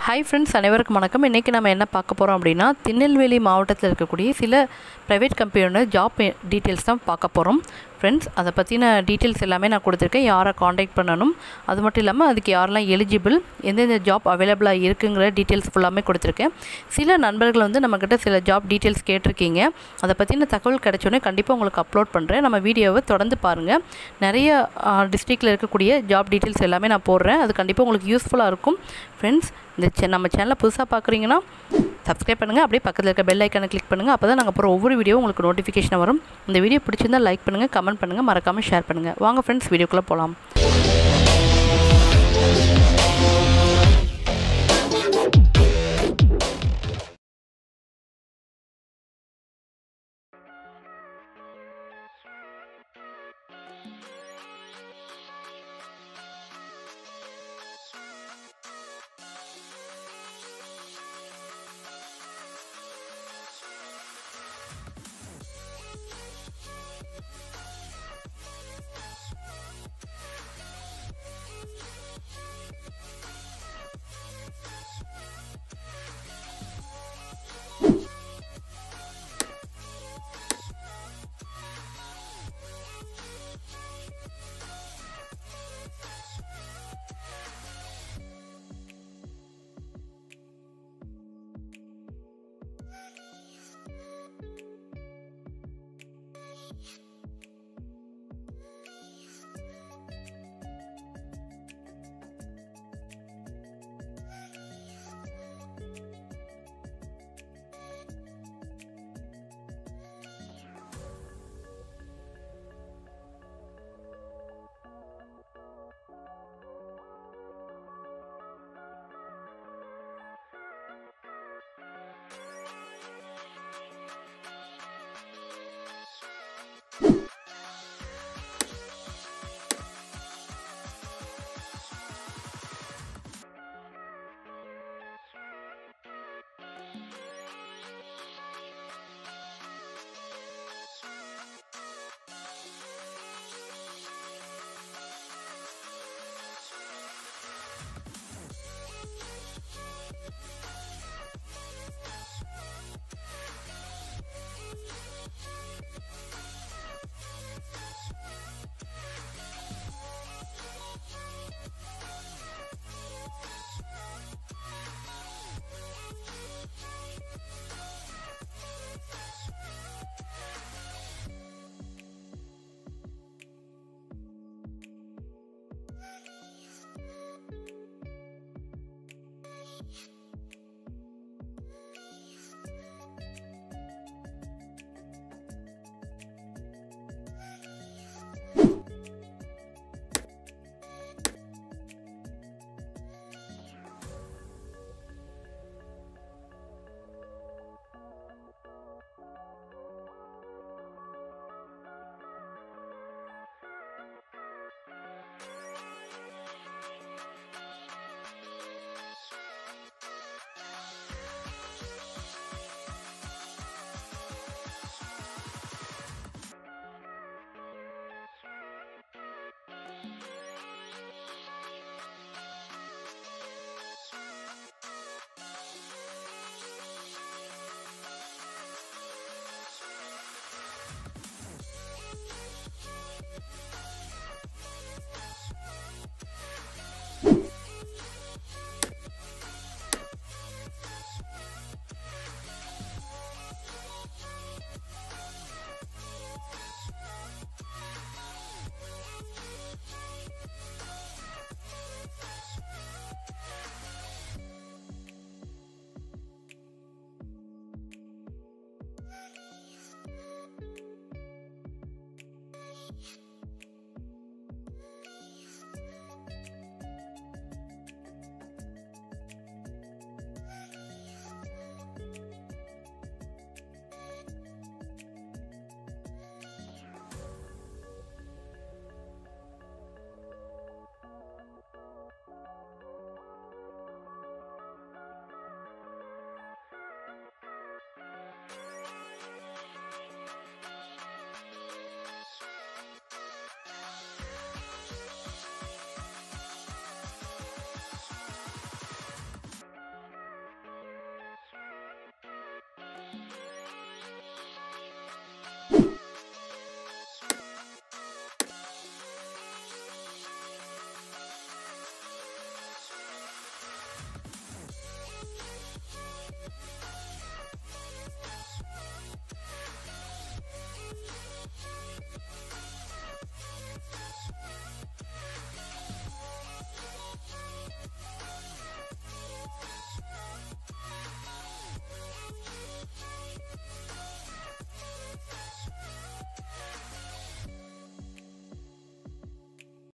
hi friends அனைவருக்கும் வணக்கம் இன்றைக்கி நம்ம என்ன பார்க்க போகிறோம் அப்படின்னா திருநெல்வேலி மாவட்டத்தில் இருக்கக்கூடிய சில ப்ரைவேட் கம்பெனியோட ஜாப் டீட்டெயில்ஸ் தான் பார்க்க போகிறோம் ஃப்ரெண்ட்ஸ் அதை பற்றின டீட்டெயில்ஸ் எல்லாமே நான் கொடுத்துருக்கேன் யாரை காண்டாக்ட் பண்ணணும் அது மட்டும் இல்லாமல் அதுக்கு யாரெல்லாம் எலிஜிபிள் எந்தெந்த ஜாப் அவைலபிளாக இருக்குங்கிற டீட்டெயில்ஸ் ஃபுல்லாமே கொடுத்துருக்கேன் சில நண்பர்கள் வந்து நம்மக்கிட்ட சில ஜாப் டீட்டெயில்ஸ் கேட்டிருக்கீங்க அதை பற்றின தகவல் கிடைச்சோன்னே கண்டிப்பாக உங்களுக்கு அப்லோட் பண்ணுறேன் நம்ம வீடியோவை தொடர்ந்து பாருங்கள் நிறைய டிஸ்ட்ரிக்டில் இருக்கக்கூடிய ஜாப் டீட்டெயில்ஸ் எல்லாமே நான் போடுறேன் அது கண்டிப்பாக உங்களுக்கு யூஸ்ஃபுல்லாக இருக்கும் ஃப்ரெண்ட்ஸ் இந்த செ நம்ம சேனலை புதுசாக பார்க்குறீங்கன்னா சப்ஸ்கிரைப் பண்ணுங்கள் அப்படியே பக்கத்தில் இருக்க பெல் ஐக்கானை கிளிக் பண்ணுங்கள் அப்போ தான் நாங்கள் போகிற ஒவ்வொரு வீடியோ உங்களுக்கு நோட்டிஃபிகேஷன் வரும் இந்த வீடியோ பிடிச்சிருந்தால் லைக் பண்ணுங்கள் கமெண்ட் பண்ணுங்கள் மறக்காமல் ஷேர் பண்ணுங்கள் வாங்க ஃப்ரெண்ட்ஸ் வீடியோக்குள்ளே போகலாம்